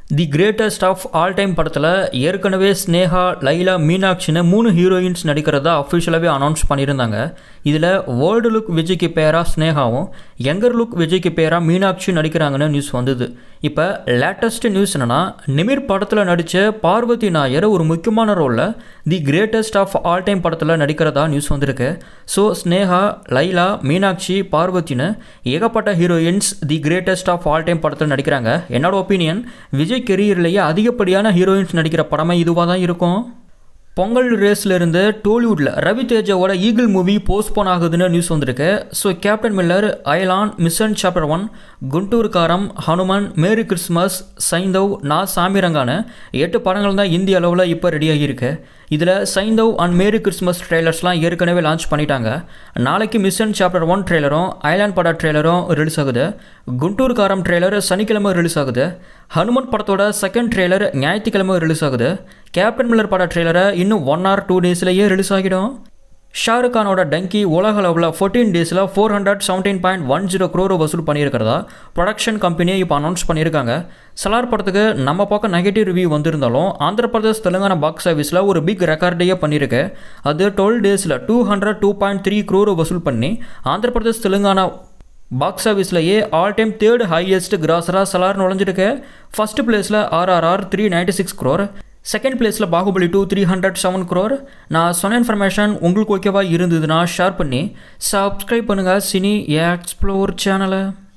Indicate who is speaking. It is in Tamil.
Speaker 1: the greatest of all time படத்தில் ஏற்கனவே ஸ்னேகா லைலா மீனாட்சின்னு மூணு ஹீரோயின்ஸ் நடிக்கிறதா அஃபிஷியலாகவே அனௌன்ஸ் பண்ணியிருந்தாங்க இதில் வேர்ல்டு லுக் விஜய்க்கு பேராக ஸ்னேகாவும் யங்கர் லுக் விஜய்க்கு பேராக மீனாட்சி நடிக்கிறாங்கன்னு நியூஸ் வந்தது இப்போ லேட்டஸ்ட் நியூஸ் என்னென்னா நிமிர் படத்தில் நடித்த பார்வதி நாயர் ஒரு முக்கியமான ரோலில் the greatest of all time படத்தில் நடிக்கிறதா நியூஸ் வந்திருக்கு ஸோ ஸ்னேகா லைலா மீனாட்சி பார்வதின்னு ஏகப்பட்ட heroines the greatest of all time படத்தில் நடிக்கிறாங்க என்னோட ஒப்பீனியன் விஜய் கெரியர்லேயே அதிகப்படியான ஹீரோயின்ஸ் நடிக்கிற படமே இதுவாக தான் இருக்கும் பொங்கல் ரேஸ்ல இருந்து டோலிவுட்டில் ரவி தேஜாவோட ஈகிள் மூவி போஸ்ட்போன் ஆகுதுன்னு நியூஸ் வந்திருக்கு so captain Miller Ayalaan mission chapter one Guntur Kaaram Hanuman merry Christmas சைந்தவ் நா சாமிரங்கான எட்டு படங்கள் தான் இந்திய அளவில் இப்போ ரெடியாகி இருக்கு இதில் சைந்தவ் அண்ட் மேரி கிறிஸ்மஸ் ட்ரெய்லர்ஸ்லாம் ஏற்கனவே லான்ச் பண்ணிட்டாங்க நாளைக்கு மிஷன் சாப்டர் ஒன் ட்ரெய்லரும் ஐலாண்ட் பட ட்ரெய்லரும் ரிலீஸ் ஆகுது குண்டூர் காரம் ட்ரெய்லர் சனிக்கிழமை ரிலீஸ் ஆகுது ஹனுமன் படத்தோட செகண்ட் ட்ரெய்லர் ஞாயிற்றுக்கிழமை ரிலீஸ் ஆகுது கேப்டன் மில்லர் பட ட்ரெய்லரை இன்னும் ஒன் ஆர் டூ டேஸ்லேயே ரிலீஸ் ஆகிடும் ஷாருக் கானோட டங்கி உலக அளவில் ஃபோர்டீன் டேஸில் four hundred seventeen point one zero க்ரோரை வசூல் பண்ணியிருக்கிறதா ப்ரொடக்ஷன் கம்பெனியை இப்போ அனௌன்ஸ் பண்ணியிருக்காங்க சலார் படத்துக்கு நம்ம பக்கம் நெகட்டிவ் ரிவ்யூ வந்திருந்தாலும் ஆந்திர பிரதேஷ் தெலுங்கானா பாக்ஸ் ஆஃபீஸில் ஒரு பிக் ரெக்கார்டையே பண்ணியிருக்கு அது டுவெல் டேஸில் two hundred two point three க்ரோரை வசூல் பண்ணி ஆந்திர பிரதேஷ் தெலுங்கானா பாக்ஸ் ஆஃபீஸ்லேயே ஆல் டைம் தேர்ட் ஹையஸ்ட் கிராசராக சலார் நுழைஞ்சிருக்கு ஃபஸ்ட் பிளேஸில் RRR three ninety six crore second பிளேஸில் Baahubali two three hundred seven crore நான் சொன்ன இன்ஃபர்மேஷன் உங்களுக்கு ஓகேவா இருந்ததுன்னா ஷேர் பண்ணி சப்ஸ்கிரைப் பண்ணுங்கள் சினி எக்ஸ்ப்ளோர் சேனலை